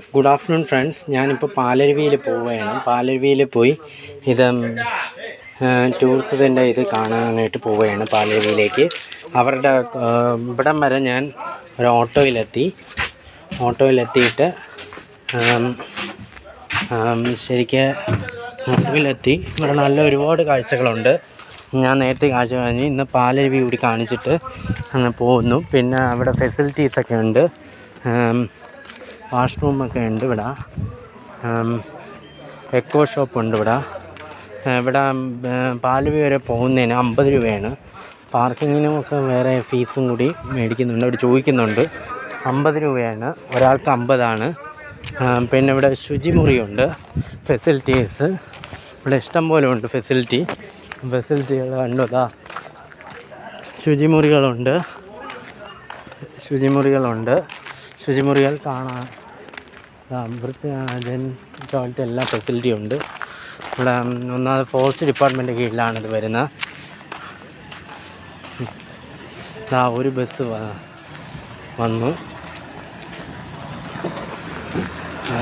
good afternoon friends ഞാനിപ്പോൾ പാലരുവിയിൽ പോവുകയാണ് പാലരുവിയിൽ പോയി ഇത് ടൂറിസത്തിൻ്റെ ഇത് കാണാനായിട്ട് പോവുകയാണ് പാലരുവിയിലേക്ക് അവരുടെ ആ, ഇവിടം വരെ ഞാൻ ഒരു ഓട്ടോയിലെത്തി ഓട്ടോയിലെത്തിയിട്ട് ആം, ആം, ശരിക്ക് ഓട്ടോയിലെത്തി ഇവിടെ നല്ല ഒരുപാട് കാഴ്ചകളുണ്ട് ഞാൻ നേരത്തെ കാഴ്ച കഴിഞ്ഞ് ഇന്ന് പാലരുവി കൂടി കാണിച്ചിട്ട് അങ്ങ് പോകുന്നു പിന്നെ അവിടെ ഫെസിലിറ്റീസൊക്കെ ഉണ്ട് വാഷ്റൂമൊക്കെ ഉണ്ട് ഇവിടെ എക്കോ ഷോപ്പ് ഉണ്ട് ഇവിടെ ആ, ഇവിടെ ആ, പാലരുവി വരെ പോകുന്നതിന് അമ്പത് രൂപയാണ് പാർക്കിങ്ങിനും ഒക്കെ വേറെ ഫീസും കൂടി മേടിക്കുന്നുണ്ട് അവർ ചോദിക്കുന്നുണ്ട് അമ്പത് രൂപയാണ് ഒരാൾക്ക് അമ്പതാണ് ആ, പിന്നെ ഇവിടെ ശുചിമുറിയുണ്ട് ഫെസിലിറ്റീസ് ഇവിടെ ഇഷ്ടം പോലെ ഉണ്ട് ഫെസിലിറ്റി ഫെസിലിറ്റികൾ കണ്ടതാ ശുചിമുറികളുണ്ട് ശുചിമുറികളുണ്ട് ശുചിമുറികൾ കാണാൻ ആ, വൃത്തി ജൻ ടോയ്ലറ്റ് എല്ലാ ഫെസിലിറ്റിയും ഉണ്ട് ഇവിടെ ഉം, ഒന്നാമത് ഫോറസ്റ്റ് ഡിപ്പാർട്ട്മെൻറ്റ് കീഴിലാണ് ഇത് വരുന്നത് ആ ഒരു ബസ് വ- വന്നു ആ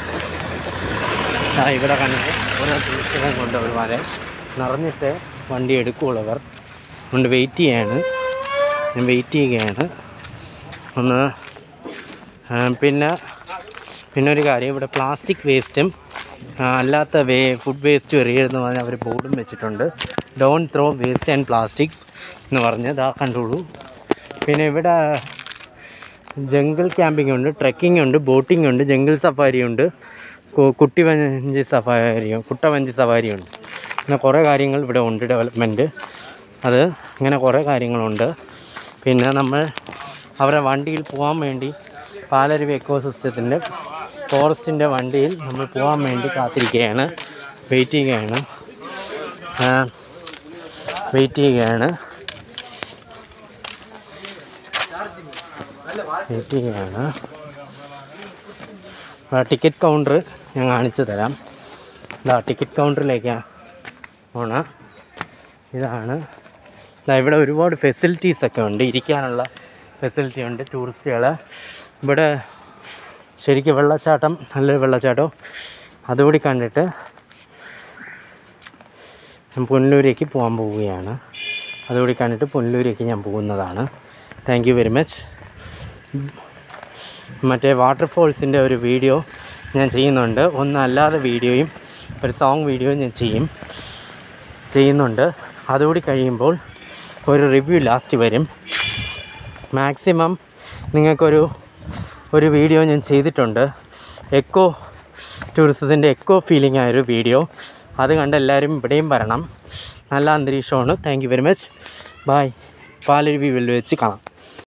ആ ഇവിടെ കണ്ടിട്ട് ഓരോ ടൂറിസ്റ്റുകളെ കൊണ്ട് ഒരുപാട് നിറഞ്ഞിട്ട് വണ്ടി എടുക്കുകയുള്ളൂ അവർ അതുകൊണ്ട് വെയിറ്റ് ചെയ്യാണ് ഞാൻ വെയിറ്റ് ചെയ്യുകയാണ് ഒന്ന് ആ, പിന്നെ പിന്നെ ഒരു കാര്യം ഇവിടെ പ്ലാസ്റ്റിക് വേസ്റ്റും അല്ലാത്ത വേ ഫുഡ് വേസ്റ്റ് എറിയരുതെന്ന് പറഞ്ഞ് അവർ ബോർഡും വെച്ചിട്ടുണ്ട് don't throw waste and plastics എന്ന് പറഞ്ഞ് ഇതാ കണ്ടോളൂ പിന്നെ ഇവിടെ ജംഗിൾ ക്യാമ്പിംഗ് ഉണ്ട് ട്രെക്കിംഗ് ഉണ്ട് ബോട്ടിംഗ് ഉണ്ട് ജംഗിൾ സഫാരി ഉണ്ട് കു- കുട്ടിവഞ്ചി സഫാരിയും കുട്ടവഞ്ചി സഫാരി ഉണ്ട് അങ്ങനെ കുറേ കാര്യങ്ങൾ ഇവിടെ ഉണ്ട് ഡെവലപ്മെൻറ്റ് അത് അങ്ങനെ കുറേ കാര്യങ്ങളുണ്ട് പിന്നെ നമ്മൾ അവരുടെ വണ്ടിയിൽ പോകാൻ വേണ്ടി പാലരുവി എക്കോ സിസ്റ്റത്തിൻ്റെ ഫോറസ്റ്റിൻ്റെ വണ്ടിയിൽ നമ്മൾ പോകാൻ വേണ്ടി കാത്തിരിക്കുകയാണ് വെയിറ്റ് ചെയ്യുകയാണ് വെയിറ്റ് ചെയ്യുകയാണ് വെയിറ്റ് ചെയ്യുകയാണ് ടിക്കറ്റ് കൗണ്ടർ ഞാൻ കാണിച്ചു തരാം ഇതാ ടിക്കറ്റ് കൗണ്ടറിലേക്കാണ് പോണ ഇതാണ് ദാ ഇവിടെ ഒരുപാട് ഫെസിലിറ്റീസ് ഒക്കെ ഉണ്ട് ഇരിക്കാനുള്ള ഫെസിലിറ്റി ഉണ്ട് ടൂറിസ്റ്റുകൾ ഇവിടെ ശരിക്കും വെള്ളച്ചാട്ടം നല്ലൊരു വെള്ളച്ചാട്ടം അതുകൂടി കണ്ടിട്ട് ഞാൻ പുനലൂരേക്ക് പോകാൻ പോവുകയാണ് അതുകൂടി കണ്ടിട്ട് പുനലൂരേക്ക് ഞാൻ പോകുന്നതാണ് താങ്ക് യു വെരി മച്ച് മറ്റേ വാട്ടർഫോൾസിൻ്റെ ഒരു വീഡിയോ ഞാൻ ചെയ്യുന്നുണ്ട് ഒന്നല്ലാതെ വീഡിയോയും ഒരു സോങ് വീഡിയോയും ഞാൻ ചെയ്യും ചെയ്യുന്നുണ്ട് അതുകൂടി കഴിയുമ്പോൾ ഒരു റിവ്യൂ ലാസ്റ്റ് വരും മാക്സിമം നിങ്ങൾക്കൊരു ഒരു വീഡിയോ ഞാൻ ചെയ്തിട്ടുണ്ട് എക്കോ ടൂറിസത്തിൻ്റെ എക്കോ ഫീലിംഗ് ആയൊരു വീഡിയോ അത് കണ്ട് എല്ലാവരും ഇവിടെയും വരണം നല്ല അന്തരീക്ഷമാണ് thank you very much bye Palaruvi വെച്ച് കാണാം